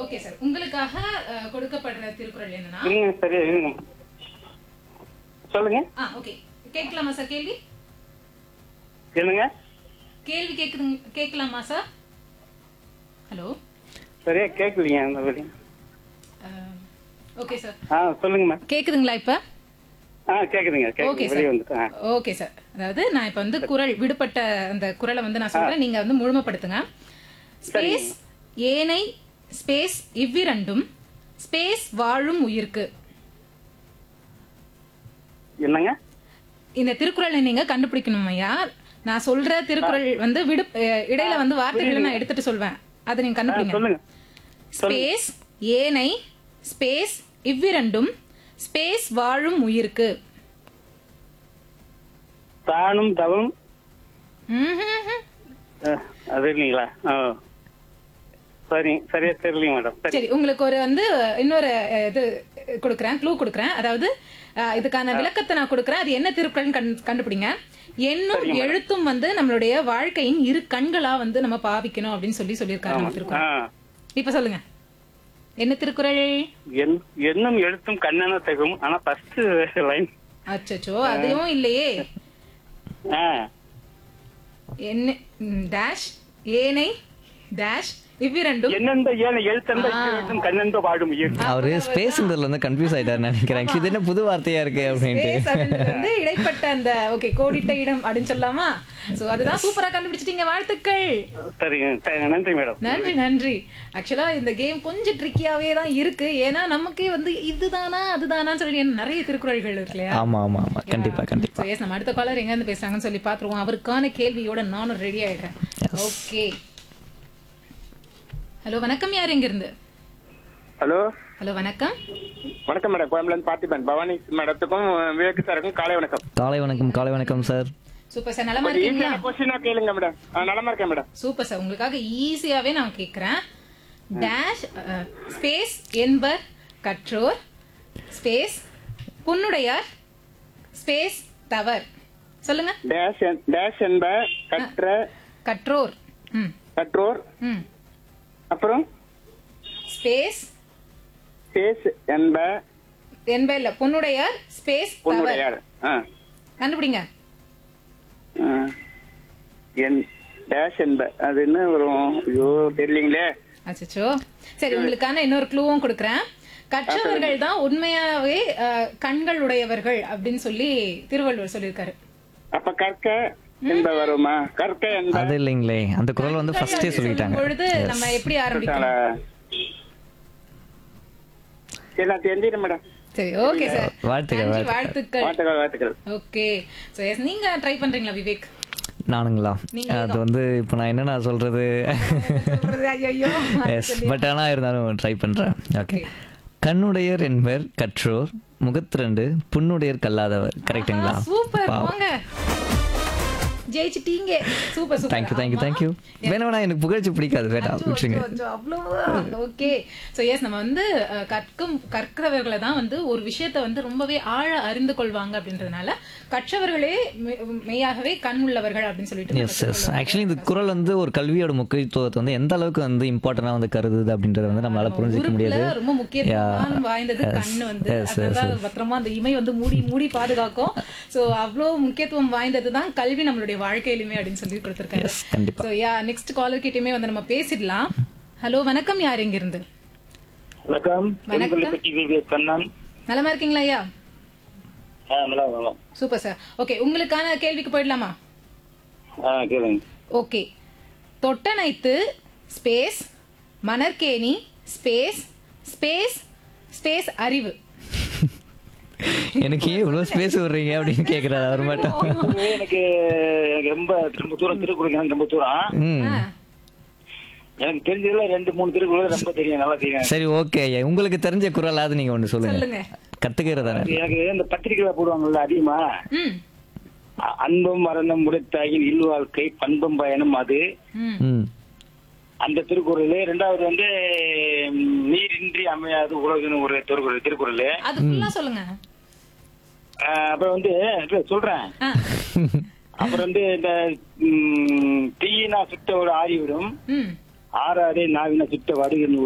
Okay sir உங்களுக்காக அஹ், கொடுக்கப்படுற திருக்குறள் என்னன்னா இருங்க சரியா இருங்க சொல்லுங்க ஆ ஓகே கேட்கலாமா சார் கேள்வி என்னங்க கேள்வி கேக்குதுங்க கேட்கலாமா சார் ஹலோ சரியா கேட்கலீங்க அந்த வழி ஓகே சார் ஆ சொல்லுங்க மேம் கேக்குதுங்களா இப்ப ஆ கேக்குதுங்க ஓகே கேக்குது வெளியே வந்துட்டு ஆ ஓகே சார் அதாவது நான் இப்ப வந்து குரல் விடுபட்ட அந்த குரலை வந்து நான் சொல்றேன் நீங்க வந்து முழுமைப்படுத்துங்க ஸ்பேஸ் ஏனை ஸ்பேஸ் இவ்விரண்டும் ஸ்பேஸ் வாழும் உயிர்க்கு என்னங்க இந்த திருக்குறளை நீங்க கண்டுபிடிக்கணும் ஐயா நான் சொல்ற திருக்குறள் வந்து விடு அஹ் இடையில வந்து வார்த்தைகளை நான் எடுத்துட்டு சொல்வேன் அதை நீங்க ஆ, கண்டுபிடிங்க சொல்லுங்க ஸ்பேஸ் ஏனை ஸ்பேஸ் இவ்விரண்டும் ஸ்பேஸ் வாழும் உயிர்க்கு தானும் தவம் ம்ஹும்ஹும். ஆ, அது இல்லைங்களா ஆ சரி சரியா தெரியலைங்க மேடம் சரி சரி உங்களுக்கு ஒரு வந்து இன்னொரு அஹ், இது கொடுக்குறேன் க்ளூ கொடுக்குறேன் அதாவது அஹ், இதுக்கான விளக்கத்தை நான் கொடுக்குறேன் அது என்ன திருக்குறள்னு கண்டு- கண்டுபிடிங்க எண்ணும் எழுத்தும் வந்து நம்மளுடைய வாழ்க்கையின் இரு கண்களா வந்து நம்ம பாவிக்கணும் அப்படின்னு சொல்லி சொல்லியிருக்காரு நம்ம ஆ திருக்குறள் இப்ப சொல்லுங்க என்ன திருக்குறள் என்- என்னும் எழுத்தும் கண்ணென தகும் ஆனா ஃபர்ஸ்ட் லைன் அச்சச்சோ அதுவும் இல்லையே ஆ என்ன ம், டேஷ் ஏனை டேஷ் இவ்விரண்டும் என்னெந்த ஏன எழுத்தெந்த எழுத்தும் கண்ணெந்த வாழும் உயிர் அவரு ஸ்பேஸ்ன்றதுல வந்து கன்ஃபியூஸ் ஆயிட்டாரு நினைக்கிறேன் இது என்ன புது வார்த்தையா இருக்கு அப்படின்ட்டு Space அப்படின்றது வந்து இடைப்பட்ட அந்த ஓகே கோடிட்ட இடம் அப்படின்னு சொல்லலாமா சோ அதுதான் சூப்பரா கண்டுபிடிச்சிட்டீங்க வாழ்த்துக்கள் சரிங்க சரி, நன்றி மேடம் நன்றி நன்றி ஆக்சுவலா இந்த கேம் கொஞ்சம் ட்ரிக்கியாவே தான் இருக்கு ஏன்னா நமக்கே வந்து இதுதானா அதுதானான்னு சொல்லி நிறைய திருக்குறள்கள் இருக்கு இல்லையா ஆமா ஆமா ஆமா கண்டிப்பா கண்டிப்பா So, yes, நம்ம அடுத்த காலர் எங்க இருந்து பேசுறாங்கன்னு சொல்லி பாத்துருவோம் அவருக்கான கேள்வியோட நானும் ரெடி ஆயிடுறேன் ஓகே ஹலோ வணக்கம் யார் எங்க இருந்து ஹலோ ஹலோ வணக்கம் வணக்கம் மேடம் கோயம்புலேருந்து பார்த்திபன் பவானி மேடத்துக்கும் விவேக் சாருக்கும் காலை வணக்கம் காலை வணக்கம் காலை வணக்கம் சார் சூப்பர் சார் நலமா இருக்கீங்களா ஈஸியான கொஸ்டினா கேளுங்க மேடம் ஆ, நலமா இருக்கேன் மேடம் சூப்பர் சார் உங்களுக்காக ஈஸியாவே நான் கேக்குறேன் டேஷ் ஸ்பேஸ் என்பர் கற்றோர் ஸ்பேஸ் புன்னுடையார் ஸ்பேஸ் தவர் சொல்லுங்க டேஷ் என்- டேஷ் என்ப கற்ற கற்றோர் ம் கற்றோர் ம் அப்புறம் ஸ்பேஸ் பேஸ் என்ப என்ப இல்ல பொன்னுடையார் ஸ்பேஸ் தவர் பொண்ணுடையார் ஆ. கண்டுபிடிங்க ஆ. என் டேஷ் என்ப அது என்ன வரும் ஐயோ தெரியலீங்களே அச்சச்சோ சரி உங்களுக்கான இன்னொரு க்ளூவும் கொடுக்குறேன் கற்றவர்கள் தான் உண்மையாவே அஹ், கண்கள் உடையவர்கள் அப்படின்னு சொல்லி திருவள்ளுவர் சொல்லியிருக்காரு அப்ப கற்க என்ப வருமா கற்க என்ப அது இல்லைங்களே அந்த குரல் வந்து ஃபர்ஸ்டே சொல்லிட்டாங்க பொழுது நம்ம எப்படி ஆரம்பிக்கலாம் சரி நான் தெரிஞ்சிடும் மேடம் சரி ஓகே சார் வாழ்த்துக்கள், நன்றி, வாழ்த்துக்கள். வாழ்த்துக்கள் வாழ்த்துக்கள் வாழ்த்துக்கள் ஓகே சோ எஸ் நீங்க ட்ரை பண்றீங்களா விவேக் நானுங்களா நீங்க அது வந்து இப்போ நான் என்ன நான் சொல்றது ஐயோ எஸ் பட் ஆனா இருந்தாலும் ட்ரை பண்றேன் ஓகே கண்ணுடையர் என்பர் கற்றோர் முகத்திரண்டு புண்ணுடையர் கல்லாதவர் கரெக்ட்டுங்களா சூப்பர் போங்க ஜெயிச்சிட்டீங்க super super thank you thank you thank you வேணா வேணா எனக்கு புகழ்ச்சி பிடிக்காது வேண்டாம் விட்டுருங்க ஓகே சோ எஸ் நம்ம வந்து அஹ், கற்கும் கற்கிறவர்களை தான் வந்து ஒரு விஷயத்த வந்து ரொம்பவே ஆழ அறிந்து கொள்வாங்க அப்படின்றதுனால கற்றவர்களே மெ- மெய்யாகவே கண் உள்ளவர்கள் அப்படின்னு சொல்லிட்டு நம்ம எஸ் எஸ் ஆக்சுவலி இந்த குரல் வந்து ஒரு கல்வியோட முக்கியத்துவத்தை வந்து எந்த அளவுக்கு வந்து இம்பார்ட்டண்டா வந்து கருதுது அப்படின்றத வந்து நம்மளால புரிஞ்சிக்க முடியாது உறுப்புல ரொம்ப முக்கியத்துவம் வாய்ந்தது கண்ணு வந்து அதனால பத்திரமா அந்த இமை வந்து மூடி மூடி பாதுகாக்கும் சோ அவ்வளவு முக்கியத்துவம் வாய்ந்தது தான் கல்வி நம்மளுடைய வாழ்க்கையிலுமே அப்படின்னு சொல்லி கொடுத்திருக்காரு எஸ் கண்டிப்பா சோ யா நெக்ஸ்ட் காலர் கிட்டயுமே வந்து நம்ம பேசிடலாம் ஹலோ வணக்கம் யார் எங்க இருந்து வணக்கம் வணக்கம். பெண்குளப்பட்டி விவேக் கண்ணன் நலமா இருக்கீங்களா ஐயா ஆ நல்லா நல்லா சூப்பர் சார் ஓகே உங்களுக்கான கேள்விக்கு போயிடலாமா ஆ கேளுங்க ஓகே தொட்டனைத்து ஸ்பேஸ் மணற்கேணி ஸ்பேஸ் ஸ்பேஸ் ஸ்பேஸ் அறிவு எனக்கு ஏன் இவ்வளவு ஸ்பேஸ் விடுறீங்க அப்படின்னு கேக்குறாரு அவர் மட்டும் இது எனக்கு எனக்கு ரொம்ப ரொம்ப தூரம் திருக்குறள் எனக்கு ரொம்ப தூரம் ம் ஆ, எனக்கு தெரிஞ்சதுல ரெண்டு மூணு திருக்குறள் ரொம்ப தெரியும் நல்லா தெரியும் சரி ஓகே உங்களுக்கு தெரிஞ்ச குரலாவது நீங்க ஒண்ணு சொல்லுங்க சொல்லுங்க கத்துக்கிறதானே எனக்கு இந்த பத்திரிகையில போடுவாங்கல்ல அதிகமா ம் அ- அன்பும் மரணம் முடித்தாயின் இல்வாழ்க்கை பண்பும் பயனும் அது ம் ம் அந்த திருக்குறள் ரெண்டாவது வந்து ம், நீரின்றி அமையாது உலகுன்னு ஒரு திருக்குறள் திருக்குறள் அது ஃபுல்லா சொல்லுங்க அஹ் அப்புறம் வந்து இல்ல, சொல்றேன் ஆ, அப்புறம் வந்து இந்த ம், தீயினா சுட்ட ஒரு ஆறிவிடும் ம் ஆறாதே நாவின சுட்ட வடுகின்னு